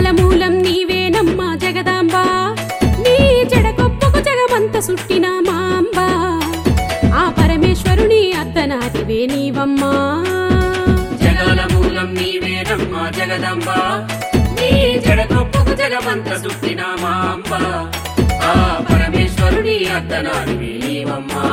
జగాల మూలం నీవేనమ్మా జగదాంబ నీ జడకొప్పుకు జగమంత సుట్టిన మా అంబ ఆ పరమేశ్వరుని అర్ధనాదివే నీవమ్మా జగాల మూలం నీవేనమ్మా జగదంబ నీ జడకొప్పుకు జగమంత సుట్టిన మా అంబ ఆ పరమేశ్వరుని అర్ధనాడివి నీవమ్మా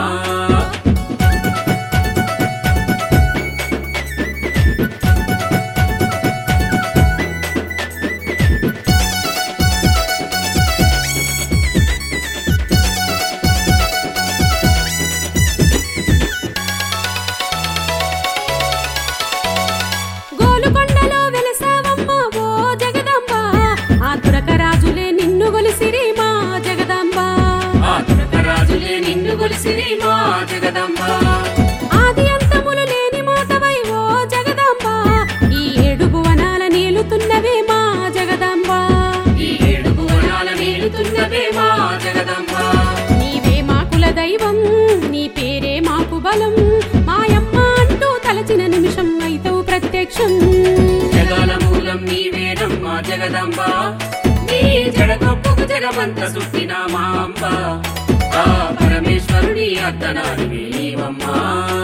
గోలుకొండలో వెలసావమ్మా ఓ జగదాంబ ఆ తురక రాజులే నిన్ను గొలిసిరి మా జగదాంబ ఆ రాజులే నిన్ను కొలిసిరి మా జగదంబ ఆది అంతములు లేని మాతవై ఓ జగదాంబ ఈ ఏడు భువనాల నేలుతున్నవే మా జగదాంబ ఈ ఏడు భువనాల నీలుతున్నవే మా జగదంబ నీవే మా కుల దైవం నీ పేరే మాకు బలం మాయమ్మ అంటూ తలచిన నిమిషం అయితవు ప్రత్యక్షం జగాల మూలం నీవేనమ్మా జగదంబ నీ జడకొప్పుకు జగమంత సుట్టిన మా అంబ ఆ పరమేశ్వరుని అర్ధనాడివి నీవమ్మా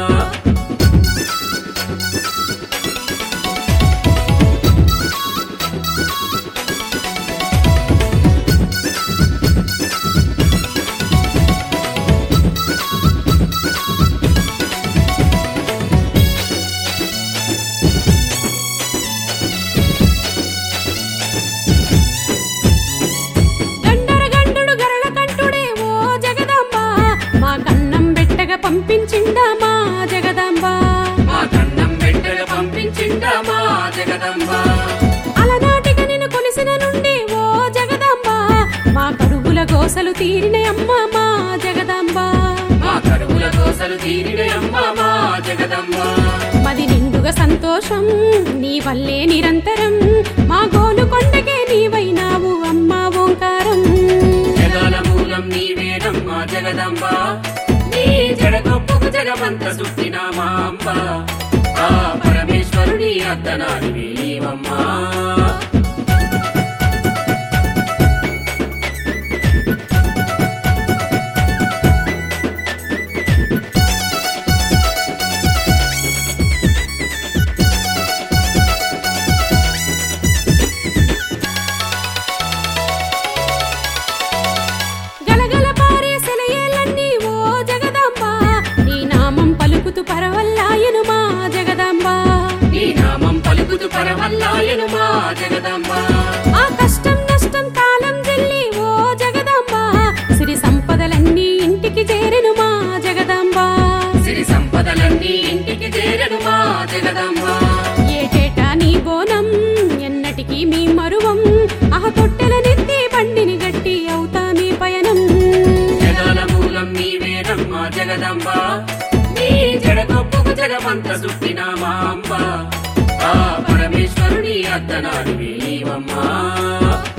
గండర గండుడు గరళ కంఠుడే ఓ జగదాంబ మా కన్నం బెట్టగా పంపించిందా మా జగదాంబ మా కన్నం బిడ్డగా పంపించిండ మా జగదంబ అలనాటిగా నిన్ను కొలిసిన నుండి ఓ జగదాంబ మా కడుగుల గోసలు తీరిన అమ్మ మా జగదాంబ మా కడుపుల కోసలు తీరినయమ్మ మా జగదంబ మది నిండుగా సంతోషం నీ వల్లే నిరంతరం మా గోలు కొండకే నీవైనావు అమ్మా ఓంకారం జగాల మూలం నీవేనమ్మా జగదంబ నీ జడకొప్పుకు జగమంత సుట్టిన మా అంబ ఆ పరమేశ్వరుని అర్ధనాడివి నీవమ్మా గలగల పారే సెలయేలన్నీ ఓ జగదాంబ నీ నామం పలుకుతూ పరవల్లాయను మా జగదాంబ నీ నామం పలుకుతు పరవల్లాయను మా జగదంబ ఆ కష్టం నష్టం కాలం జల్లి ఓ జగదాంబ సిరి సంపదలన్నీ ఇంటికి చేరెను మా జగదాంబ సిరి సంపదలన్నీ ఇంటికి చేరను మా జగదంబ ఏటేటా నీ బోనం ఎన్నటికీ మీ మరువం ఆహ తొట్టెల నెత్తి బండిని గట్టి అవుతా మీ పయనం జగాల మూలం నీవేనమ్మా జగదంబ నీ జడకొప్పుకు జగమంత సుట్టిన మా అంబ ఆ పరమేశ్వరుని అర్ధనాడివి నీవమ్మా